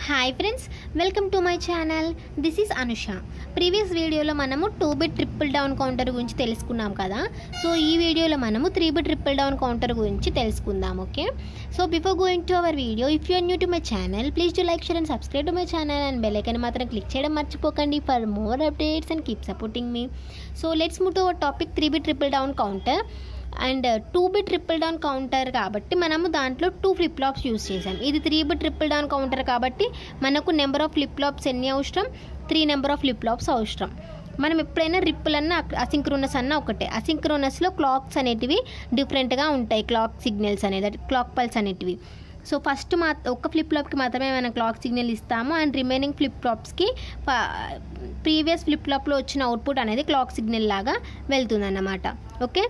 hi friends welcome to my channel this is Anusha previous వీడియోలో మనము two bit triple down counter గురించి తెలుసుకున్నాం కదా సో ఈ వీడియోలో మనము three bit triple down counter గురించి తెలుసుకుందాం okay so before going to our video if you are new to my channel please to like share and subscribe to my channel and bell icon మాత్రం click చేయడం మర్చిపోకండి for more updates and keep supporting me so let's move to our topic three bit triple down counter and two bit triple down counter కాబట్టి మనము దాంట్లో two flip flops use చేసాం ఇది three bit triple down counter కాబట్టి మనకు number of flip flops ఎన్ని అవసరం three number of flip flops అవసరం మనం ఎప్పుడైనా రిప్పుల్ అన్న అసింక్రోనస్ అన్న ఒకటే అసింక్రోనస్లో క్లాక్స్ అనేటివి డిఫరెంట్గా ఉంటాయి క్లాక్ సిగ్నల్స్ అనేది క్లాక్ పల్స్ అనేటివి సో ఫస్ట్ మా ఒక్క ఫ్లిప్ ఫ్లాప్కి మాత్రమే మనం క్లాక్ సిగ్నల్ ఇస్తాము అండ్ రిమైనింగ్ ఫ్లిప్ ఫ్లాప్స్కి ప్రీవియస్ ఫ్లిప్ ఫ్లాప్లో వచ్చిన అవుట్పుట్ అనేది క్లాక్ సిగ్నల్ లాగా వెళ్తుందన్నమాట okay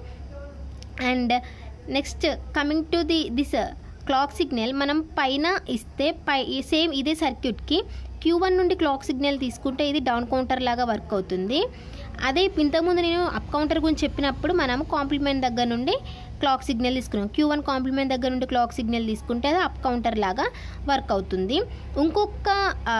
and next coming to the this clock signal మనం పైన ఇస్తే పై సేమ్ ఇదే సర్క్యూట్కి క్యూ వన్ నుండి క్లాక్ సిగ్నల్ తీసుకుంటే ఇది డౌన్ కౌంటర్ లాగా వర్క్ అవుతుంది అదే ఇంతకుముందు నేను అప్ కౌంటర్ గురించి చెప్పినప్పుడు మనము కాంప్లిమెంట్ దగ్గర నుండి క్లాక్ సిగ్నల్ తీసుకున్నాం క్యూ వన్ కాంప్లిమెంట్ దగ్గర నుండి క్లాక్ సిగ్నల్ తీసుకుంటే అది అప్ కౌంటర్ లాగా వర్క్ అవుతుంది ఇంకొక ఆ,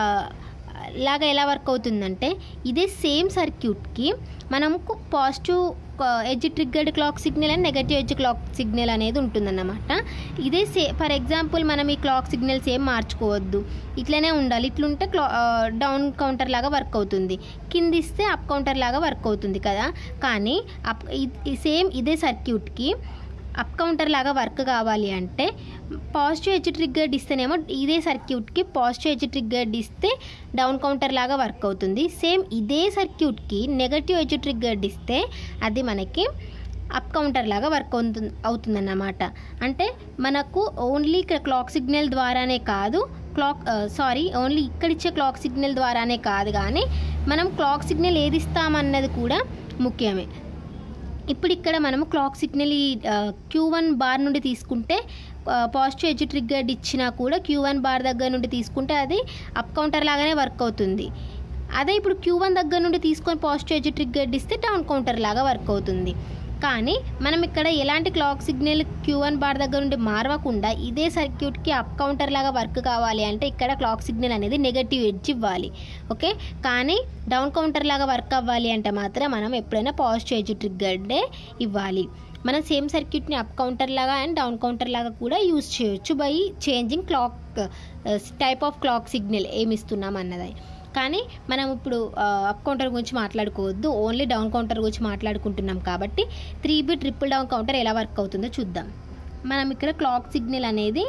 లాగా ఎలా వర్క్ అవుతుందంటే ఇదే సేమ్ సర్క్యూట్కి మనకు positive edge triggered clock signal and negative edge clock signal అనేది ఉంటుందన్నమాట ఇదే సే ఫర్ ఎగ్జాంపుల్ మనం ఈ క్లాక్ సిగ్నల్స్ ఏం మార్చుకోవద్దు ఇట్లనే ఉండాలి ఇట్లుంటే క్లా డౌన్ కౌంటర్ లాగా వర్క్ అవుతుంది కింద ఇస్తే అప్ కౌంటర్ లాగా వర్క్ అవుతుంది కదా కానీ అప్ సేమ్ ఇదే సర్క్యూట్కి అప్ కౌంటర్ లాగా వర్క్ కావాలి అంటే పాజిటివ్ ఎడ్జ్ ట్రిగ్గర్డ్ ఇస్తేనేమో ఇదే సర్క్యూట్కి పాజిటివ్ ఎడ్జ్ ట్రిగ్గర్డ్ ఇస్తే డౌన్ కౌంటర్ లాగా వర్క్ అవుతుంది సేమ్ ఇదే సర్క్యూట్కి నెగటివ్ ఎడ్జ్ ట్రిగ్గర్డ్ ఇస్తే అది మనకి అప్ కౌంటర్ లాగా వర్క్ అవుతుంది అవుతుందన్నమాట అంటే మనకు ఓన్లీ ఇక్కడ క్లాక్ సిగ్నల్ ద్వారానే కాదు క్లాక్ సారీ ఓన్లీ ఇక్కడ ఇచ్చే క్లాక్ సిగ్నల్ ద్వారానే కాదు కానీ మనం క్లాక్ సిగ్నల్ ఏది ఇస్తామన్నది కూడా ముఖ్యమే ఇప్పుడు ఇక్కడ మనము క్లాక్ సిగ్నల్ ఈ క్యూ వన్ బార్ నుండి తీసుకుంటే పాజిటివ్ ఎడ్జ్ ట్రిగ్గర్డ్ ఇచ్చినా కూడా క్యూ వన్ బార్ దగ్గర నుండి తీసుకుంటే అది అప్ కౌంటర్ లాగానే వర్క్ అవుతుంది అదే ఇప్పుడు క్యూ వన్ దగ్గర నుండి తీసుకొని పాజిటివ్ ఎడ్జ్ ట్రిగ్గర్డ్ ఇస్తే డౌన్ కౌంటర్ లాగా వర్క్ అవుతుంది కానీ మనం ఇక్కడ ఎలాంటి clock signal Q one bar దగ్గర నుండి మారవకుండా ఇదే సర్క్యూట్కి అప్ కౌంటర్ లాగా వర్క్ కావాలి అంటే ఇక్కడ క్లాక్ సిగ్నల్ అనేది నెగటివ్ ఎడ్జ్ ఇవ్వాలి ఓకే కానీ డౌన్ కౌంటర్ లాగా వర్క్ అవ్వాలి అంటే మాత్రం మనం ఎప్పుడైనా పాజిటివ్ ఎడ్జ్ ట్రిగ్గర్డే ఇవ్వాలి మనం సేమ్ సర్క్యూట్ని అప్ కౌంటర్ లాగా అండ్ డౌన్ కౌంటర్ లాగా కూడా యూస్ చేయొచ్చు by changing clock type of clock signal ఏమి ఇస్తున్నాం అన్నది కానీ మనం ఇప్పుడు అప్ కౌంటర్ గురించి మాట్లాడుకోవద్దు ఓన్లీ డౌన్ కౌంటర్ గురించి మాట్లాడుకుంటున్నాం కాబట్టి three bit triple down counter ఎలా వర్క్ అవుతుందో చూద్దాం మనం ఇక్కడ క్లాక్ సిగ్నల్ అనేది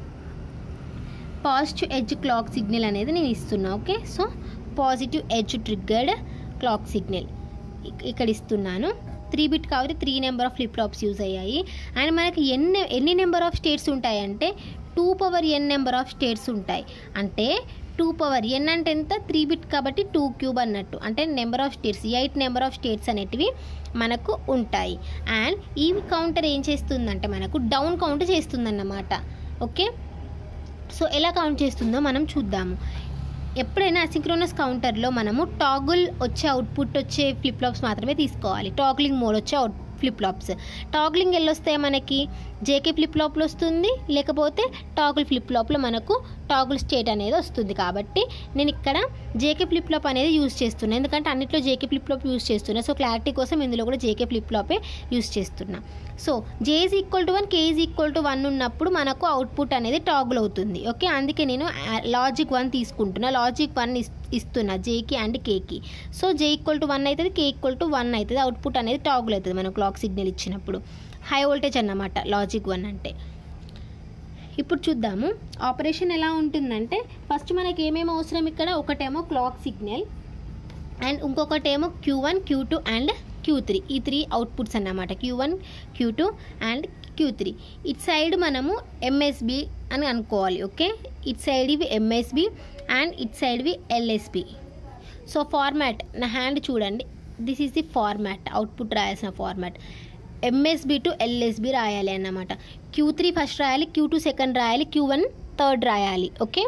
పాజిటివ్ ఎడ్జ్ క్లాక్ సిగ్నల్ అనేది నేను ఇస్తున్నా okay so positive edge triggered clock signal ఇక్కడ ఇస్తున్నాను త్రీ బిట్ కాబట్టి three number of flip flops use అయ్యాయి అండ్ మనకి ఎన్ని ఎన్ని నెంబర్ ఆఫ్ స్టేట్స్ ఉంటాయంటే two power N number of states ఉంటాయి అంటే టూ పవర్ ఎన్ అంటే ఎంత త్రీ బిట్ కాబట్టి టూ క్యూబ్ అన్నట్టు అంటే number of states eight number of states అనేటివి మనకు ఉంటాయి అండ్ ఈ కౌంటర్ ఏం చేస్తుందంటే మనకు డౌన్ కౌంట్ చేస్తుందన్నమాట ఓకే సో ఎలా కౌంట్ చేస్తుందో మనం చూద్దాము ఎప్పుడైనా అసింక్రోనస్ కౌంటర్లో మనము టాగుల్ వచ్చే అవుట్పుట్ వచ్చే ఫ్లిప్ ఫ్లాప్స్ మాత్రమే తీసుకోవాలి టాగ్లింగ్ మోడ్ వచ్చే అవుట్ ఫ్లిప్ ఫ్లాప్స్ టాగ్లింగ్ ఎల్లొస్తాయి మనకి జేకే ఫ్లిప్ ఫ్లాప్లో వస్తుంది లేకపోతే టాగుల్ ఫ్లిప్ ఫ్లాప్లో మనకు టాగుల్ స్టేట్ అనేది వస్తుంది కాబట్టి నేను ఇక్కడ జేకే ఫ్లిప్ ఫ్లాప్ అనేది యూస్ చేస్తున్నా ఎందుకంటే అన్నిట్లో జేకే ఫ్లిప్ ఫ్లాప్ యూస్ చేస్తున్నా సో క్లారిటీ కోసం ఇందులో కూడా జేకే ఫ్లిప్ ఫ్లాపే యూస్ చేస్తున్నా so J is equal to one K is equal to one ఉన్నప్పుడు మనకు అవుట్పుట్ అనేది టాగుల్ అవుతుంది ఓకే అందుకే నేను లాజిక్ వన్ తీసుకుంటున్నా లాజిక్ వన్ ఇస్తున్నా జేకి అండ్ కేకి so J equal to one అవుతుంది కే ఈక్వల్ టు వన్ అవుతుంది అవుట్పుట్ అనేది టాగుల్ అవుతుంది మనం క్లాక్ సిగ్నల్ ఇచ్చినప్పుడు హై వోల్టేజ్ అన్నమాట లాజిక్ వన్ అంటే ఇప్పుడు చూద్దాము ఆపరేషన్ ఎలా ఉంటుందంటే ఫస్ట్ మనకి ఏమేమి అవసరం ఇక్కడ ఒకటేమో క్లాక్ సిగ్నల్ అండ్ ఇంకొకటేమో Q one Q two and Q three ఈ త్రీ అవుట్పుట్స్ అన్నమాట Q one Q two and Q three ఇట్ సైడ్ మనము ఎంఎస్బి అని అనుకోవాలి ఓకే ఇట్ సైడ్ ఇవి ఎంఎస్బి అండ్ ఇట్ సైడ్వి ఎల్ఎస్బి సో ఫార్మాట్ నా హ్యాండ్ చూడండి this is the format output రాయాల్సిన ఫార్మాట్ ఎంఎస్బి టు ఎల్ఎస్బి రాయాలి అన్నమాట క్యూ త్రీ ఫస్ట్ రాయాలి క్యూ టూ సెకండ్ రాయాలి క్యూ వన్ థర్డ్ రాయాలి okay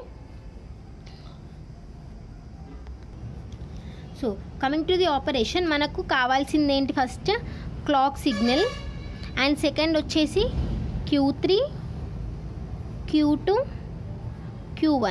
so coming to the operation మనకు కావాల్సింది ఏంటి first clock signal and second వచ్చేసి Q three Q two Q one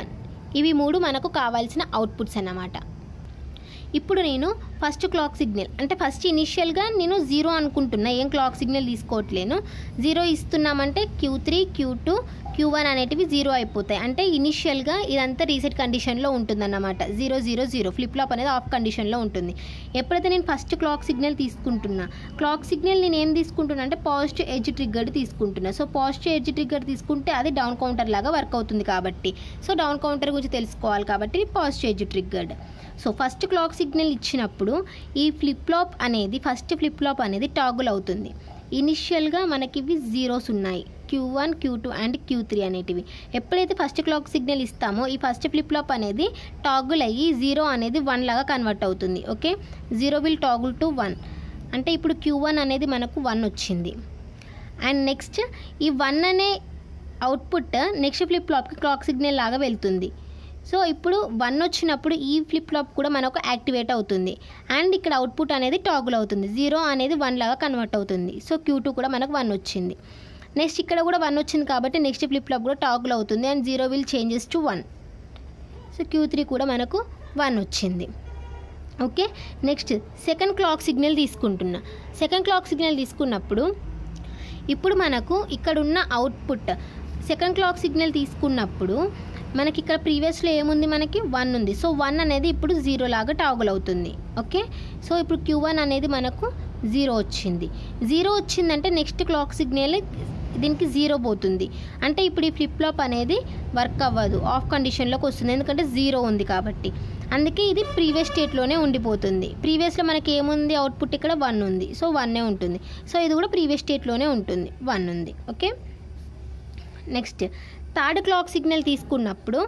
ఇవి మూడు మనకు కావాల్సిన అవుట్పుట్స్ అన్నమాట ఇప్పుడు నేను ఫస్ట్ క్లాక్ సిగ్నల్ అంటే ఫస్ట్ ఇనిషియల్గా నేను జీరో అనుకుంటున్నా ఏం క్లాక్ సిగ్నల్ తీసుకోవట్లేను జీరో ఇస్తున్నామంటే Q three Q two Q one అనేటివి జీరో అయిపోతాయి అంటే ఇనిషియల్గా ఇదంతా రీసెట్ కండిషన్లో ఉంటుందన్నమాట zero zero zero flip flop అనేది ఆఫ్ కండిషన్లో ఉంటుంది ఎప్పుడైతే నేను ఫస్ట్ క్లాక్ సిగ్నల్ తీసుకుంటున్నా క్లాక్ సిగ్నల్ నేను ఏం తీసుకుంటున్నా అంటే పాజిటివ్ ఎడ్జ్ ట్రిగ్గర్ తీసుకుంటున్నా సో పాజిటివ్ ఎడ్జ్ ట్రిగ్గర్ తీసుకుంటే అది డౌన్ కౌంటర్ లాగా వర్క్ అవుతుంది కాబట్టి సో డౌన్ కౌంటర్ గురించి తెలుసుకోవాలి కాబట్టి positive edge triggered so first clock signal ఇచ్చినప్పుడు ఈ ఫ్లిప్ ఫ్లాప్ అనేది ఫస్ట్ ఫ్లిప్ ఫ్లాప్ అనేది టాగుల్ అవుతుంది ఇనిషియల్గా మనకి ఇవి జీరోస్ ఉన్నాయి Q one Q two and Q three అనేటివి ఎప్పుడైతే ఫస్ట్ క్లాక్ సిగ్నల్ ఇస్తామో ఈ ఫస్ట్ ఫ్లిప్ ఫ్లాప్ అనేది టాగుల్ అయ్యి జీరో అనేది వన్ లాగా కన్వర్ట్ అవుతుంది okay zero will toggle to one అంటే ఇప్పుడు క్యూ వన్ అనేది మనకు వన్ వచ్చింది అండ్ నెక్స్ట్ ఈ వన్ అనే అవుట్పుట్ నెక్స్ట్ ఫ్లిప్ ఫ్లాప్కి క్లాక్ సిగ్నల్ లాగా వెళ్తుంది సో ఇప్పుడు వన్ వచ్చినప్పుడు ఈ ఫ్లిప్ ఫ్లాప్ కూడా మనకు యాక్టివేట్ అవుతుంది అండ్ ఇక్కడ అవుట్పుట్ అనేది టాగుల్ అవుతుంది జీరో అనేది వన్ లాగా కన్వర్ట్ అవుతుంది సో క్యూ టూ కూడా మనకు వన్ వచ్చింది నెక్స్ట్ ఇక్కడ కూడా వన్ వచ్చింది కాబట్టి నెక్స్ట్ ఫ్లిప్ ఫ్లాప్ కూడా టాగుల్ అవుతుంది and zero will changes to one so Q three కూడా మనకు వన్ వచ్చింది okay next second clock signal తీసుకుంటున్నా సెకండ్ క్లాక్ సిగ్నల్ తీసుకున్నప్పుడు ఇప్పుడు మనకు ఇక్కడ ఉన్న అవుట్పుట్ సెకండ్ క్లాక్ సిగ్నల్ తీసుకున్నప్పుడు మనకి ఇక్కడ ప్రీవియస్లో ఏముంది మనకి వన్ ఉంది సో వన్ అనేది ఇప్పుడు జీరో లాగా టాగుల్ అవుతుంది ఓకే సో ఇప్పుడు క్యూ వన్ అనేది మనకు జీరో వచ్చింది జీరో వచ్చిందంటే నెక్స్ట్ క్లాక్ సిగ్నల్ దీనికి జీరో పోతుంది అంటే ఇప్పుడు ఈ ఫ్లిప్ ఫ్లాప్ అనేది వర్క్ అవ్వదు ఆఫ్ కండిషన్లోకి వస్తుంది ఎందుకంటే జీరో ఉంది కాబట్టి అందుకే ఇది ప్రీవియస్ స్టేట్లోనే ఉండిపోతుంది ప్రీవియస్లో మనకి ఏముంది అవుట్పుట్ ఇక్కడ వన్ ఉంది సో వన్నే ఉంటుంది సో ఇది కూడా ప్రీవియస్ స్టేట్లోనే ఉంటుంది వన్ ఉంది okay next third clock signal తీసుకున్నప్పుడు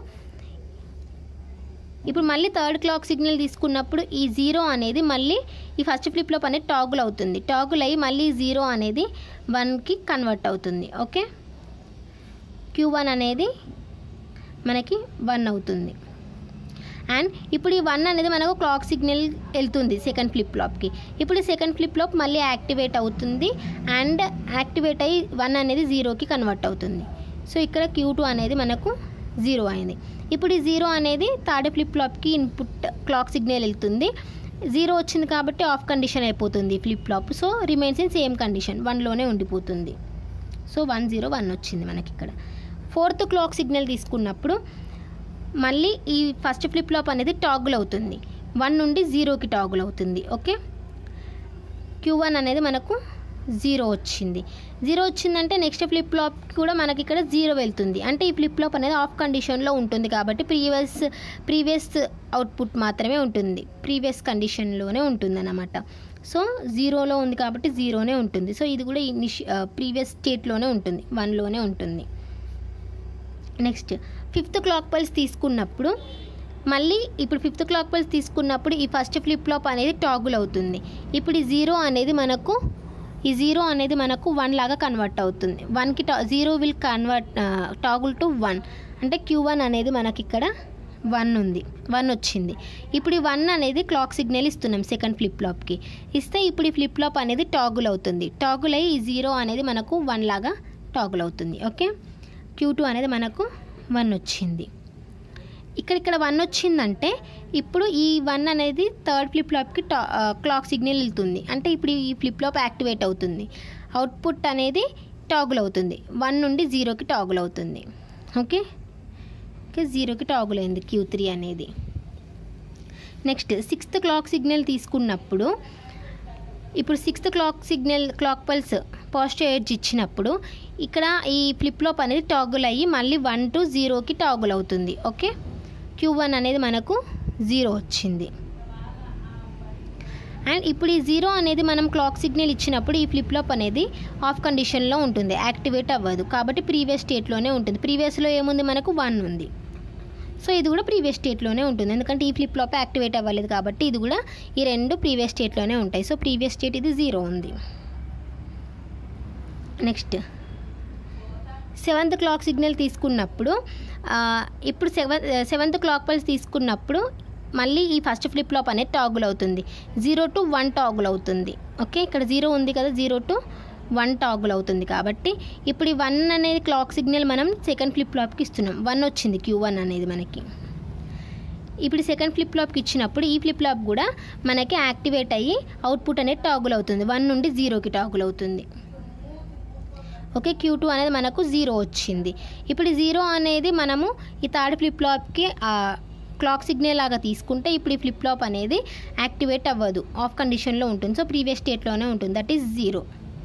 ఇప్పుడు మళ్ళీ థర్డ్ క్లాక్ సిగ్నల్ తీసుకున్నప్పుడు ఈ జీరో అనేది మళ్ళీ ఈ ఫస్ట్ ఫ్లిప్ ఫ్లాప్ అనేది టాగుల్ అవుతుంది టాగుల్ అయ్యి మళ్ళీ జీరో అనేది వన్కి కన్వర్ట్ అవుతుంది ఓకే క్యూ వన్ అనేది మనకి వన్ అవుతుంది అండ్ ఇప్పుడు ఈ వన్ అనేది మనకు క్లాక్ సిగ్నల్ వెళ్తుంది సెకండ్ ఫ్లిప్ ఫ్లాప్కి ఇప్పుడు ఈ సెకండ్ ఫ్లిప్ ఫ్లాప్ మళ్ళీ యాక్టివేట్ అవుతుంది అండ్ యాక్టివేట్ అయ్యి వన్ అనేది జీరోకి కన్వర్ట్ అవుతుంది సో ఇక్కడ క్యూ టూ అనేది మనకు జీరో అయింది ఇప్పుడు ఈ జీరో అనేది థర్డ్ ఫ్లిప్ ఫ్లాప్కి ఇన్పుట్ క్లాక్ సిగ్నల్ వెళ్తుంది జీరో వచ్చింది కాబట్టి ఆఫ్ కండిషన్ అయిపోతుంది flip flop so remains in same condition వన్లోనే ఉండిపోతుంది సో వన్ జీరో వన్ వచ్చింది మనకి ఇక్కడ ఫోర్త్ క్లాక్ సిగ్నల్ తీసుకున్నప్పుడు మళ్ళీ ఈ ఫస్ట్ ఫ్లిప్ ఫ్లాప్ అనేది టాగుల్ అవుతుంది వన్ నుండి జీరోకి టాగుల్ అవుతుంది ఓకే క్యూ వన్ అనేది మనకు జీరో వచ్చింది జీరో వచ్చిందంటే నెక్స్ట్ ఫ్లిప్ ఫ్లాప్ కూడా మనకి ఇక్కడ జీరో వెళ్తుంది అంటే ఈ ఫ్లిప్ ఫ్లాప్ అనేది ఆఫ్ కండిషన్లో ఉంటుంది కాబట్టి ప్రీవియస్ ప్రీవియస్ అవుట్పుట్ మాత్రమే ఉంటుంది ప్రీవియస్ కండిషన్లోనే ఉంటుంది అన్నమాట సో జీరోలో ఉంది కాబట్టి జీరోనే ఉంటుంది సో ఇది కూడా ఇనిషి ప్రీవియస్ స్టేట్లోనే ఉంటుంది వన్లోనే ఉంటుంది నెక్స్ట్ ఫిఫ్త్ క్లాక్ పల్స్ తీసుకున్నప్పుడు మళ్ళీ ఇప్పుడు ఫిఫ్త్ క్లాక్ పల్స్ తీసుకున్నప్పుడు ఈ ఫస్ట్ ఫ్లిప్ ఫ్లాప్ అనేది టాగుల్ అవుతుంది ఇప్పుడు ఈ జీరో అనేది మనకు ఈ జీరో అనేది మనకు వన్ లాగా కన్వర్ట్ అవుతుంది వన్కి టా zero will convert toggle to one అంటే క్యూ వన్ అనేది మనకి ఇక్కడ వన్ ఉంది వన్ వచ్చింది ఇప్పుడు ఈ వన్ అనేది క్లాక్ సిగ్నల్ ఇస్తున్నాం సెకండ్ ఫ్లిప్ ఫ్లాప్కి ఇస్తే ఇప్పుడు ఈ ఫ్లిప్ ఫ్లాప్ అనేది టాగుల్ అవుతుంది టాగుల్ అయ్యి ఈ జీరో అనేది మనకు వన్ లాగా టాగుల్ అవుతుంది ఓకే క్యూ టూ అనేది మనకు వన్ వచ్చింది ఇక్కడ ఇక్కడ వన్ వచ్చిందంటే ఇప్పుడు ఈ వన్ అనేది థర్డ్ ఫ్లిప్ ఫ్లాప్కి టా క్లాక్ సిగ్నల్ వెళ్తుంది అంటే ఇప్పుడు ఈ ఫ్లిప్ ఫ్లాప్ యాక్టివేట్ అవుతుంది అవుట్పుట్ అనేది టాగుల్ అవుతుంది వన్ నుండి జీరోకి టాగుల్ అవుతుంది ఓకే ఓకే జీరోకి టాగుల్ అయింది క్యూ త్రీ అనేది నెక్స్ట్ సిక్స్త్ క్లాక్ సిగ్నల్ తీసుకున్నప్పుడు ఇప్పుడు sixth clock signal clock pulse positive edge ఇచ్చినప్పుడు ఇక్కడ ఈ ఫ్లిప్ ఫ్లాప్ అనేది టాగుల్ అయ్యి మళ్ళీ వన్ టు జీరోకి టాగుల్ అవుతుంది ఓకే క్యూ వన్ అనేది మనకు జీరో వచ్చింది అండ్ ఇప్పుడు ఈ జీరో అనేది మనం క్లాక్ సిగ్నల్ ఇచ్చినప్పుడు ఈ ఫ్లిప్ ఫ్లాప్ అనేది ఆఫ్ కండిషన్లో ఉంటుంది యాక్టివేట్ అవ్వదు కాబట్టి ప్రీవియస్ స్టేట్లోనే ఉంటుంది ప్రీవియస్లో ఏముంది మనకు వన్ ఉంది సో ఇది కూడా ప్రీవియస్ స్టేట్లోనే ఉంటుంది ఎందుకంటే ఈ ఫ్లిప్ ఫ్లాప్ యాక్టివేట్ అవ్వలేదు కాబట్టి ఇది కూడా ఈ రెండు ప్రీవియస్ స్టేట్లోనే ఉంటాయి సో ప్రీవియస్ స్టేట్ ఇది జీరో ఉంది నెక్స్ట్ సెవెంత్ క్లాక్ సిగ్నల్ తీసుకున్నప్పుడు ఆ, ఇప్పుడు సెవెన్ సెవెంత్ క్లాక్ పల్స్ తీసుకున్నప్పుడు మళ్ళీ ఈ ఫస్ట్ ఫ్లిప్ ఫ్లాప్ అనేది టాగుల్ అవుతుంది జీరో టు వన్ టాగుల్ అవుతుంది ఓకే ఇక్కడ జీరో ఉంది కదా జీరో టు వన్ టాగుల్ అవుతుంది కాబట్టి ఇప్పుడు ఈ వన్ అనేది క్లాక్ సిగ్నల్ మనం సెకండ్ ఫ్లిప్ ఫ్లాప్కి ఇస్తున్నాం వన్ వచ్చింది క్యూ వన్ అనేది మనకి ఇప్పుడు సెకండ్ ఫ్లిప్ ఫ్లాప్కి ఇచ్చినప్పుడు ఈ ఫ్లిప్ ఫ్లాప్ కూడా మనకి యాక్టివేట్ అయ్యి అవుట్పుట్ అనేది టాగుల్ అవుతుంది వన్ నుండి జీరోకి టాగుల్ అవుతుంది ఓకే క్యూ టూ అనేది మనకు జీరో వచ్చింది ఇప్పుడు ఈ జీరో అనేది మనము ఈ థర్డ్ ఫ్లిప్ ఫ్లాప్కి క్లాక్ సిగ్నల్ లాగా తీసుకుంటే ఇప్పుడు ఈ ఫ్లిప్ ఫ్లాప్ అనేది యాక్టివేట్ అవ్వదు ఆఫ్ కండిషన్లో ఉంటుంది సో ప్రీవియస్ స్టేట్లోనే ఉంటుంది that is zero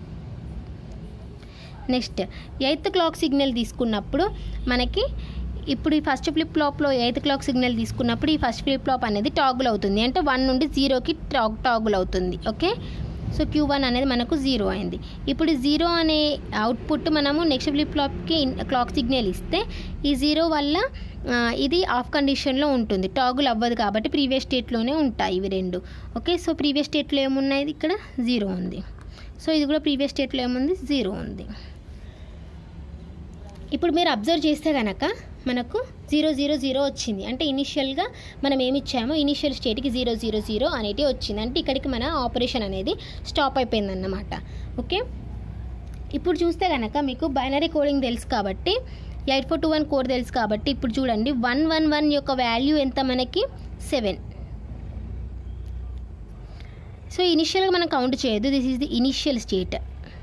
next eighth clock signal తీసుకున్నప్పుడు మనకి ఇప్పుడు ఈ ఫస్ట్ ఫ్లిప్ ఫ్లాప్లో ఎయిత్ క్లాక్ సిగ్నల్ తీసుకున్నప్పుడు ఈ ఫస్ట్ ఫ్లిప్ ఫ్లాప్ అనేది టాగుల్ అవుతుంది అంటే వన్ నుండి జీరోకి టాగ్ టాగుల్ అవుతుంది ఓకే సో క్యూ వన్ అనేది మనకు జీరో అయింది ఇప్పుడు జీరో అనే అవుట్పుట్ మనము నెక్స్ట్ ఫ్లిప్ ఫ్లాప్కి క్లాక్ సిగ్నల్ ఇస్తే ఈ జీరో వల్ల ఆ, ఇది ఆఫ్ కండిషన్లో ఉంటుంది టాగుల్ అవ్వదు కాబట్టి ప్రీవియస్ స్టేట్లోనే ఉంటాయి ఇవి రెండు ఓకే సో ప్రీవియస్ స్టేట్లో ఏమున్నాయి ఇక్కడ జీరో ఉంది సో ఇది కూడా ప్రీవియస్ స్టేట్లో ఏముంది జీరో ఉంది ఇప్పుడు మీరు అబ్జర్వ్ చేస్తే కనుక మనకు జీరో జీరో జీరో వచ్చింది అంటే ఇనిషియల్గా మనం ఏమి ఇచ్చామో ఇనిషియల్ స్టేట్కి జీరో జీరో జీరో అనేది వచ్చింది అంటే ఇక్కడికి మన ఆపరేషన్ అనేది స్టాప్ అయిపోయిందన్నమాట ఓకే ఇప్పుడు చూస్తే కనుక మీకు బైనరీ కోడింగ్ తెలుసు కాబట్టి eight four two one code తెలుసు కాబట్టి ఇప్పుడు చూడండి వన్ వన్ వన్ యొక్క వాల్యూ ఎంత మనకి సెవెన్ సో ఇనిషియల్గా మనం కౌంట్ చేయొద్దు this is the initial state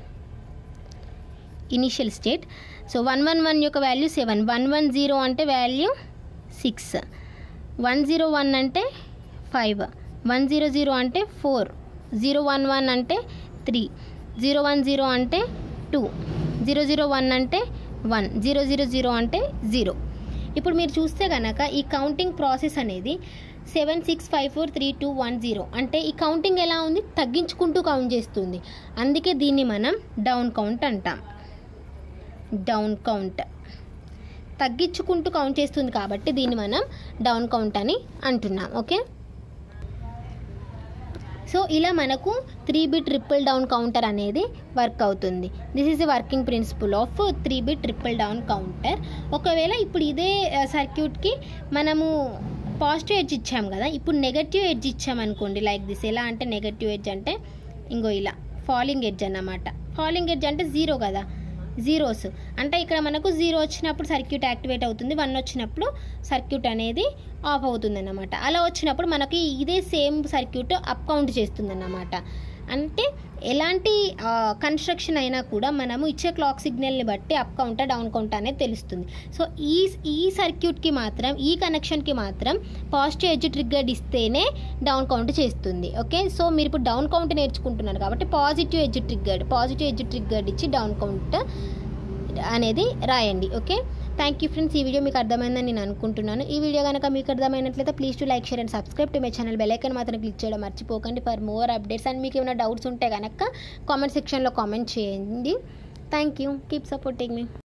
initial state so one one one యొక్క value seven one one zero అంటే value six one zero one అంటే ఫైవ్ వన్ జీరో జీరో అంటే ఫోర్ జీరో వన్ వన్ అంటే three zero one zero అంటే two zero zero one అంటే one zero zero zero అంటే zero ఇప్పుడు మీరు చూస్తే కనుక ఈ కౌంటింగ్ ప్రాసెస్ అనేది seven six five four three two one zero అంటే ఈ కౌంటింగ్ ఎలా ఉంది తగ్గించుకుంటూ కౌంట్ చేస్తుంది అందుకే దీన్ని మనం డౌన్ కౌంట్ అంటాం డౌన్ కౌంట్ తగ్గించుకుంటూ కౌంట్ చేస్తుంది కాబట్టి దీన్ని మనం డౌన్ కౌంట్ అని అంటున్నాం ఓకే సో ఇలా మనకు three bit triple down counter అనేది వర్క్ అవుతుంది this is the working principle of three bit triple down counter ఒకవేళ ఇప్పుడు ఇదే సర్క్యూట్కి మనము పాజిటివ్ ఎడ్జ్ ఇచ్చాం కదా ఇప్పుడు నెగటివ్ ఎడ్జ్ ఇచ్చామనుకోండి లైక్ దిస్ ఎలా అంటే నెగటివ్ ఎడ్జ్ అంటే ఇంకో ఇలా ఫాలింగ్ ఎడ్జ్ అన్నమాట ఫాలింగ్ ఎడ్జ్ అంటే జీరో కదా జీరోస్ అంటే ఇక్కడ మనకు జీరో వచ్చినప్పుడు సర్క్యూట్ యాక్టివేట్ అవుతుంది వన్ వచ్చినప్పుడు సర్క్యూట్ అనేది ఆఫ్ అవుతుంది అన్నమాట అలా వచ్చినప్పుడు మనకి ఇదే సేమ్ సర్క్యూట్ అప్ కౌంట్ చేస్తుంది అన్నమాట అంటే ఎలాంటి కన్స్ట్రక్షన్ అయినా కూడా మనము ఇచ్చే క్లాక్ సిగ్నల్ని బట్టి అప్ కౌంటర్ డౌన్ కౌంటర్ అనేది తెలుస్తుంది సో ఈ ఈ సర్క్యూట్కి మాత్రం ఈ కనెక్షన్కి మాత్రం పాజిటివ్ ఎడ్జ్ ట్రిగ్గర్డ్ ఇస్తేనే డౌన్ కౌంట్ చేస్తుంది ఓకే సో మీరు ఇప్పుడు డౌన్ కౌంట్ నేర్చుకుంటున్నారు కాబట్టి positive edge triggered positive edge triggered ఇచ్చి డౌన్ కౌంట్ అనేది రాయండి ఓకే థ్యాంక్ యూ ఫ్రెండ్స్ ఈ వీడియో మీకు అర్థమైందని నేను అనుకుంటున్నాను ఈ వీడియో కనుక మీకు అర్థమైనట్లయితే please to like share and subscribe to my channel bell icon మాత్రం క్లిక్ చేయడం మర్చిపోకండి ఫర్ మోర్ అప్డేట్స్ అండ్ మీకు ఏమైనా డౌట్స్ ఉంటే కనుక కామెంట్ సెక్షన్లో కామెంట్ చేయండి thank you keep supporting me